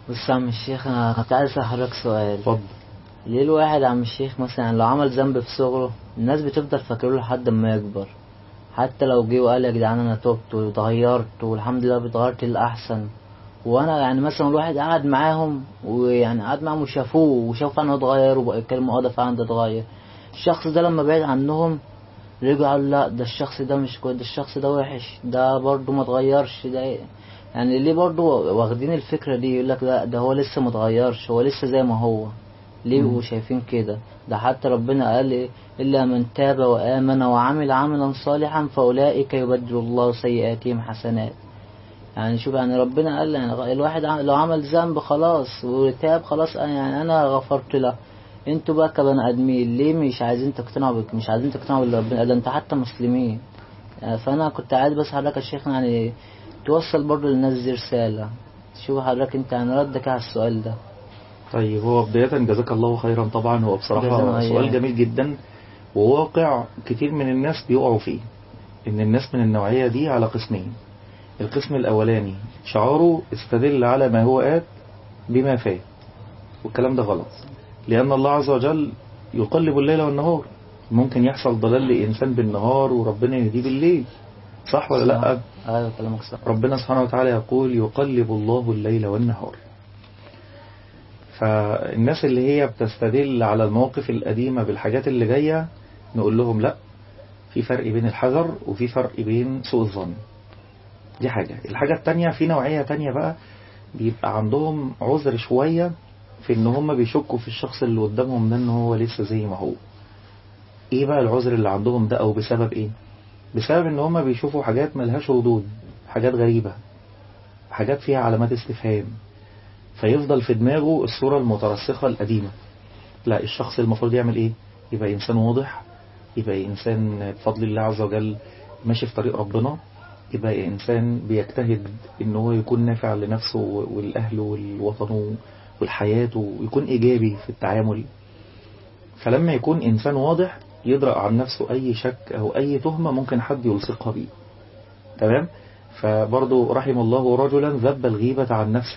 بص يا عم الشيخ انا كنت عايز اسال حضرتك سؤال اتفضل ليه الواحد يا عم الشيخ مثلا لو عمل ذنب في صغره الناس بتفضل فاكره لحد ما يكبر حتى لو جه وقال يا جدعان انا تبت واتغيرت والحمد لله اتغيرت للاحسن وانا يعني مثلا الواحد قعد معاهم ويعني قعد معاهم وشافوه وشافوا انه اتغير وبقى يتكلموا اه ده فعلا ده اتغير الشخص ده لما بعد عنهم رجعوا قالوا لا ده الشخص ده مش كويس ده الشخص ده وحش ده برضه ما اتغيرش ده إيه؟ يعني ليه برضه واخدين الفكرة دي يقول لك لا ده هو لسه ما اتغيرش هو لسه زي ما هو ليه مم. بيبقوا شايفين كده ده حتى ربنا قال إيه إلا من تاب وآمن وعمل عملا صالحا فأولئك يبدل الله سيئاتهم حسنات يعني شوف يعني ربنا قال يعني الواحد عم- لو عمل ذنب خلاص وتاب خلاص أنا يعني أنا غفرت له انتوا بقى كبني ادمين ليه مش عايزين تقتنعوا بك مش عايزين تقتنعوا باللي ربنا قال ده انت حتى مسلمين يعني فانا كنت عايز بس حضرتك يا شيخ يعني توصل برضو للناس دي رسالة شوف حضرتك انت يعني ردك على السؤال ده طيب هو بداية جزاك الله خيرا طبعا هو جزانا بصراحة وإياك. سؤال جميل جدا وواقع كتير من الناس بيقعوا فيه ان الناس من النوعية دي على قسمين القسم الاولاني شعاره استدل على ما هو آت بما فات والكلام ده غلط لان الله عز وجل يقلب الليل والنهار ممكن يحصل ضلال لإنسان بالنهار وربنا يهديه بالليل صح ولا لا ايوه كلامك صح ربنا سبحانه وتعالى يقول يقلب الله الليل والنهار فالناس اللي هي بتستدل على المواقف القديمة بالحاجات اللي جاية نقول لهم لا في فرق بين الحذر وفي فرق بين سوء الظن دي حاجة الحاجة التانية في نوعية تانية بقى بيبقى عندهم عذر شوية في ان هم بيشكوا في الشخص اللي قدامهم ده ان هو لسه زي ما هو ايه بقى العذر اللي عندهم ده او بسبب ايه بسبب ان هم بيشوفوا حاجات ملهاش ردود حاجات غريبة حاجات فيها علامات استفهام فيفضل في دماغه الصورة المترسخة القديمة لا الشخص المفروض يعمل ايه يبقى انسان واضح يبقى انسان بفضل الله عز وجل ماشي في طريق ربنا يبقى انسان بيجتهد ان هو يكون نافع لنفسه والاهل والوطن والحياة ويكون ايجابي في التعامل فلما يكون انسان واضح يدرأ عن نفسه اي شك او اي تهمة ممكن حد يلصقها بيه تمام فبرضه رحم الله رجلا ذب الغيبة عن نفسه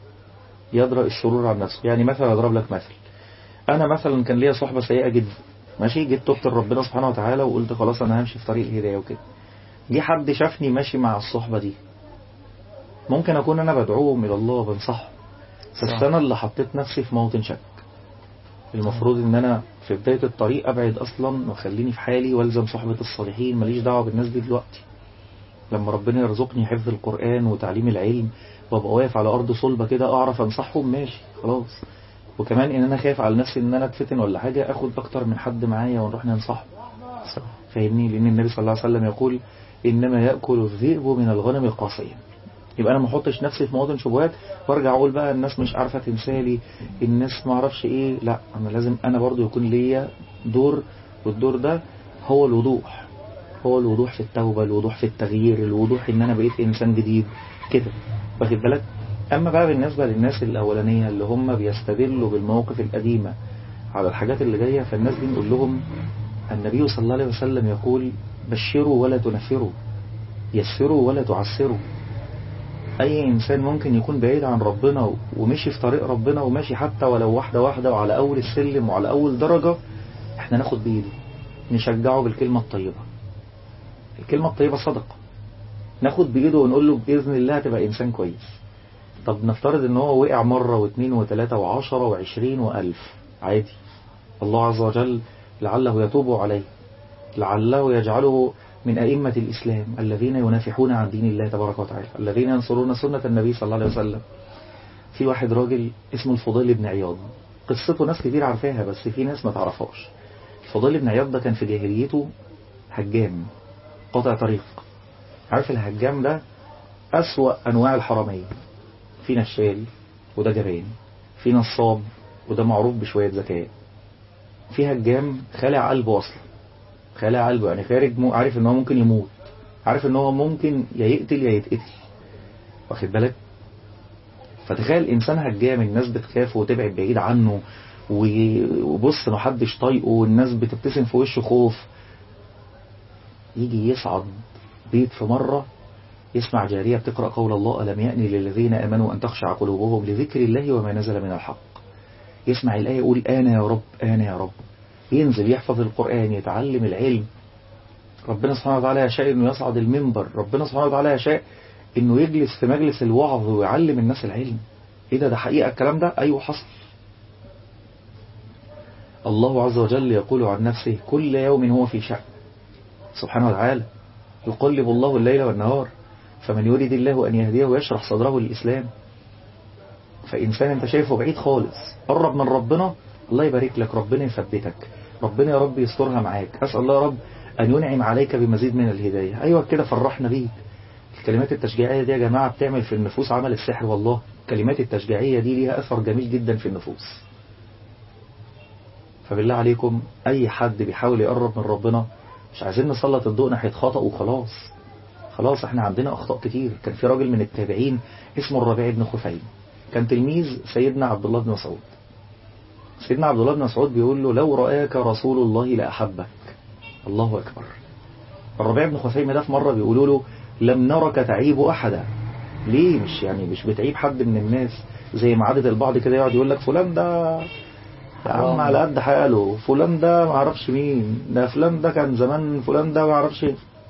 يدرأ الشرور عن نفسه يعني مثلا أضرب لك مثل أنا مثلا كان ليا صحبة سيئة جدا ماشي جيت تبت ربنا سبحانه وتعالى وقلت خلاص أنا همشي في طريق الهداية وكده جه حد شافني ماشي مع الصحبة دي ممكن أكون أنا بدعوهم إلى الله بنصحهم بس صح. أنا اللي حطيت نفسي في موطن شك المفروض ان انا في بداية الطريق ابعد اصلا واخليني في حالي والزم صحبة الصالحين ماليش دعوة بالناس دي دلوقتي لما ربنا يرزقني حفظ القرآن وتعليم العلم وابقى واقف على ارض صلبة كده اعرف انصحهم ماشي خلاص وكمان ان انا خايف على نفسي ان انا اتفتن ولا حاجة اخد اكتر من حد معايا ونروح ننصحه فاهمني لان النبي صلى الله عليه وسلم يقول انما يأكل الذئب من الغنم القاصية يبقى انا ما احطش نفسي في مواطن شبهات وارجع اقول بقى الناس مش عارفه تنسالي الناس ما اعرفش ايه لا انا لازم انا برضو يكون ليا دور والدور ده هو الوضوح هو الوضوح في التوبة الوضوح في التغيير الوضوح ان انا بقيت انسان جديد كده واخد بالك اما بقى بالنسبة للناس الاولانية اللي هم بيستدلوا بالمواقف القديمة على الحاجات اللي جاية فالناس دي نقول لهم النبي صلى الله عليه وسلم يقول بشروا ولا تنفروا يسروا ولا تعسروا اي انسان ممكن يكون بعيد عن ربنا ومشي في طريق ربنا وماشي حتى ولو واحدة واحدة وعلى اول السلم وعلى اول درجة احنا ناخد بايده نشجعه بالكلمة الطيبة الكلمة الطيبة صدقة ناخد بايده ونقول له باذن الله هتبقى انسان كويس طب نفترض ان هو وقع مرة واثنين وثلاثة وعشرة وعشرين والف عادي الله عز وجل لعله يتوب عليه لعله يجعله من أئمة الإسلام الذين ينافحون عن دين الله تبارك وتعالى الذين ينصرون سنة النبي صلى الله عليه وسلم في واحد راجل اسمه الفضيل بن عياض قصته ناس كتير عارفاها بس في ناس ما تعرفهاش الفضيل بن عياض ده كان في جاهليته هجام قاطع طريق عارف الهجام ده أسوأ أنواع الحرامية في نشال وده جبان في نصاب وده معروف بشوية ذكاء في هجام خالع قلبه أصلا خالع قلبه يعني خارج مو عارف ان هو ممكن يموت عارف ان هو ممكن يا يقتل يا يتقتل واخد بالك فتخيل انسان هجام الناس بتخاف وتبعد بعيد عنه و- وبص محدش طايقه والناس بتبتسم في وشه خوف يجي يصعد بيت في مرة يسمع جارية بتقرأ قول الله ألم يأني للذين آمنوا أن تخشع قلوبهم لذكر الله وما نزل من الحق يسمع الآية يقول أنا يا رب أنا يا رب ينزل يحفظ القرآن يتعلم العلم ربنا سبحانه وتعالى يشاء انه يصعد المنبر ربنا سبحانه وتعالى يشاء انه يجلس في مجلس الوعظ ويعلم الناس العلم ايه ده ده حقيقة الكلام ده ايوه حصل الله عز وجل يقول عن نفسه كل يوم هو في شأن سبحانه وتعالى يقلب الله الليل والنهار فمن يريد الله أن يهديه ويشرح صدره للإسلام فإنسان أنت شايفه بعيد خالص قرب من ربنا الله يبارك لك ربنا يثبتك ربنا يا رب يسترها معاك أسأل الله يا رب أن ينعم عليك بمزيد من الهداية أيوة كده فرحنا بيك الكلمات التشجيعية دي يا جماعة بتعمل في النفوس عمل السحر والله الكلمات التشجيعية دي ليها أثر جميل جدا في النفوس فبالله عليكم أي حد بيحاول يقرب من ربنا مش عايزين نسلط الضوء ناحية خطأ وخلاص خلاص احنا عندنا أخطاء كتير كان في راجل من التابعين اسمه الربيع بن خثيم كان تلميذ سيدنا عبد الله بن مسعود سيدنا عبد الله بن مسعود بيقول له لو رآك رسول الله لأحبك الله أكبر الربيع بن خثيم ده في مرة بيقولوا له لم نرك تعيب أحدا ليه مش يعني مش بتعيب حد من الناس زي ما عادة البعض كده يقعد يقول لك فلان ده يا عم على قد حاله فلان ده ما اعرفش مين ده فلان ده كان زمان فلان ده ما اعرفش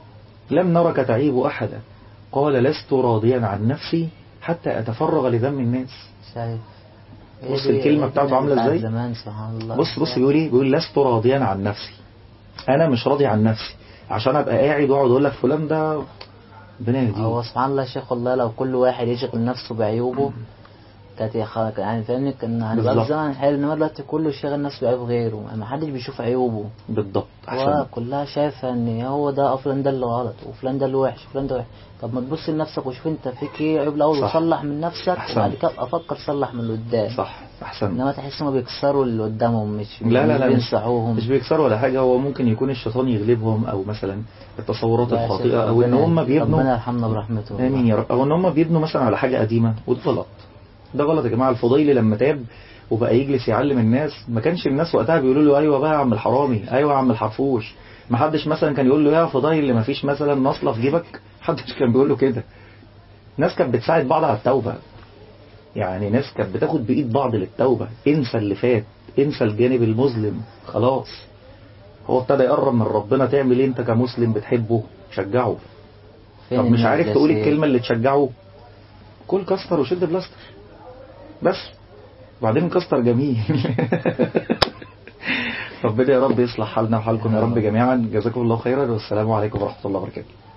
لم نرك تعيب أحدا قال لست راضيا عن نفسي حتى أتفرغ لذم الناس شايف بص الكلمة بتاعته عاملة بتاعت ازاي زمان سبحان الله بص بص بيقول ايه بيقول لست راضيا عن نفسي انا مش راضي عن نفسي عشان ابقى قاعد واقعد اقول لك فلان ده ربنا هو يهديه سبحان الله يا شيخ والله لو كل واحد يشغل نفسه بعيوبه كانت يا خ- يعني فاهمني كان هنبقى في بالظبط. زمن حلو انما دلوقتي كله شاغل نفسه بعيوب غيره ما حدش بيشوف عيوبه بالضبط هو احسن كلها شايفة ان هو ده فلان ده اللي غلط وفلان ده اللي وحش وفلان ده وحش طب ما تبص لنفسك وشوف انت فيك ايه عيوب الاول صح. وصلح من نفسك أحسن. وبعد كده ابقى افكر صلح من اللي قدام صح احسن انما تحس انهم بيكسروا اللي قدامهم مش لا لا لا مش مش, بينصحوهم مش بيكسروا ولا حاجة هو ممكن يكون الشيطان يغلبهم او مثلا التصورات لا يا شيخ، الخاطئة او ان ربنا- هم ربنا بيبنوا يرحمنا برحمته امين يا رب او ان هم بيبنوا مثلا على حاجة قديمة وده غلط ده غلط يا جماعة الفضيلي لما تاب وبقى يجلس يعلم الناس ما كانش الناس وقتها بيقولوا له ايوه بقى يا عم الحرامي ايوه يا عم الحرفوش ما حدش مثلا كان يقول له يا فضيلي ما فيش مثلا مصلة في جيبك محدش كان بيقول له كده ناس كانت بتساعد بعض على التوبة يعني ناس كانت بتاخد بإيد بعض للتوبة انسى اللي فات انسى الجانب المظلم خلاص هو ابتدى يقرب من ربنا تعمل ايه انت كمسلم بتحبه شجعه فين طب مش الناس عارف يا تقول سيد؟ الكلمة اللي تشجعه كل كستر وشد بلاستر بس وبعدين كستر جميل ربنا يا رب يصلح حالنا وحالكم يا رب جميعا جزاكم الله خيرا والسلام عليكم ورحمة الله وبركاته